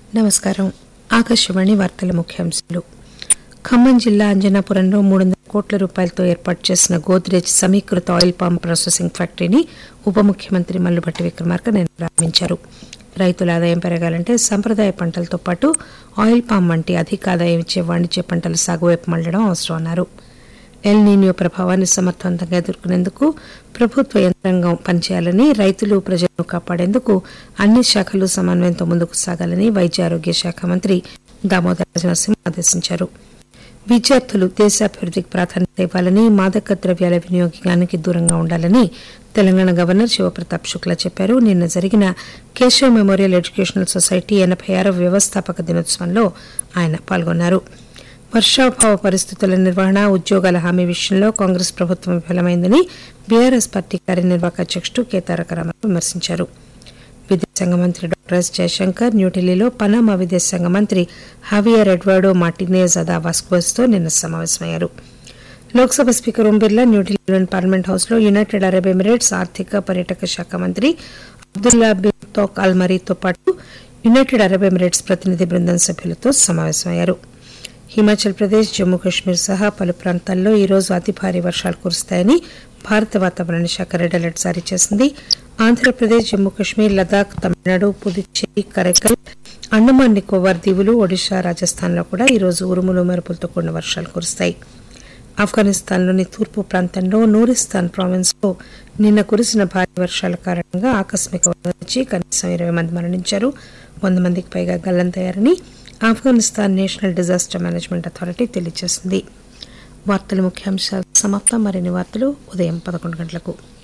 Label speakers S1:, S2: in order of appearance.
S1: నమస్కారం ఆకాశవాణి వార్తల ముఖ్యాంశాలు ఖమ్మం జిల్లా అంజనాపురంలో మూడు వందల కోట్ల రూపాయలతో ఏర్పాటు చేసిన గోద్రేజ్ సమీకృత ఆయిల్ పామ్ ప్రాసెసింగ్ ఫ్యాక్టరీని ఉప ముఖ్యమంత్రి మల్లుభట్టి విక్రమార్క నిన్న ప్రారంభించారు రైతుల ఆదాయం పెరగాలంటే సంప్రదాయ పంటలతో పాటు ఆయిల్ పామ్ వంటి అధిక ఆదాయం ఇచ్చే వాణిజ్య పంటల సాగు వైపు మళ్లడం అవసరం అన్నారు ఎల్ నీనియో ప్రభావాన్ని సమర్థవంతంగా ఎదుర్కొనేందుకు ప్రభుత్వ యంత్రాంగం పనిచేయాలని రైతులు ప్రజలను కాపాడేందుకు అన్ని శాఖలు సమన్వయంతో ముందుకు సాగాలని వైద్య ఆరోగ్య శాఖ మంత్రి దామోదర రాజనరసింహ ఆదేశించారు విద్యార్థులు దేశాభివృద్ధికి ప్రాధాన్యత ఇవ్వాలని మాదక ద్రవ్యాల వినియోగానికి దూరంగా ఉండాలని తెలంగాణ గవర్నర్ శివప్రతాప్ శుక్లా చెప్పారు నిన్న జరిగిన కేశవ్ మెమోరియల్ ఎడ్యుకేషనల్ సొసైటీ ఎనభై ఆరవ వ్యవస్థాపక దినోత్సవంలో ఆయన పాల్గొన్నారు వర్షాభావ పరిస్థితుల నిర్వహణ ఉద్యోగాల హామీ విషయంలో కాంగ్రెస్ ప్రభుత్వం విఫలమైందని బీఆర్ఎస్ పార్టీ కార్యనిర్వాహక అధ్యక్షుడు కె తారక రామారావు విమర్శించారు విదేశాంగ మంత్రి డాక్టర్ ఎస్ జయశంకర్ న్యూఢిల్లీలో పనామా విదేశాంగ మంత్రి హవియర్ ఎడ్వర్డో మార్టినేజ్ అదా వాస్కోస్తో నిన్న సమావేశమయ్యారు లోక్సభ స్పీకర్ ఓం బిర్లా న్యూఢిల్లీలోని పార్లమెంట్ హౌస్ లో యునైటెడ్ అరబ్ ఎమిరేట్స్ ఆర్థిక పర్యాటక శాఖ మంత్రి అబ్దుల్లా బిన్ తోక్ అల్ మరీతో పాటు యునైటెడ్ అరబ్ ఎమిరేట్స్ ప్రతినిధి బృందం సభ్యులతో సమావేశమయ్యారు హిమాచల్ ప్రదేశ్ జమ్మూ కాశ్మీర్ సహా పలు ప్రాంతాల్లో ఈ రోజు అతి భారీ వర్షాలు కురుస్తాయని భారత వాతావరణ శాఖ రెడ్ అలర్ట్ జారీ చేసింది ఆంధ్రప్రదేశ్ జమ్మూ కాశ్మీర్ లదాఖ్ తమిళనాడు పుదుచ్చేరి కరైకల్ అండమాన్ నికోబార్ దీవులు ఒడిశా రాజస్థాన్లో కూడా ఈ రోజు ఉరుములు మెరుపులతో కూడిన వర్షాలు కురుస్తాయి ఆఫ్ఘనిస్తాన్లోని తూర్పు ప్రాంతంలో నూరిస్తాన్ ప్రావిన్స్ లో నిన్న కురిసిన భారీ వర్షాల కారణంగా ఆకస్మిక వరద వచ్చి కనీసం ఇరవై మంది మరణించారు వంద మందికి పైగా గల్లంతయ్యారని Afghanistan national disaster management authority తెలియజేసింది వార్తల ముఖ్యాంశాలు సమాప్తం మరిన్ని వార్తలు ఉదయం పదకొండు గంటలకు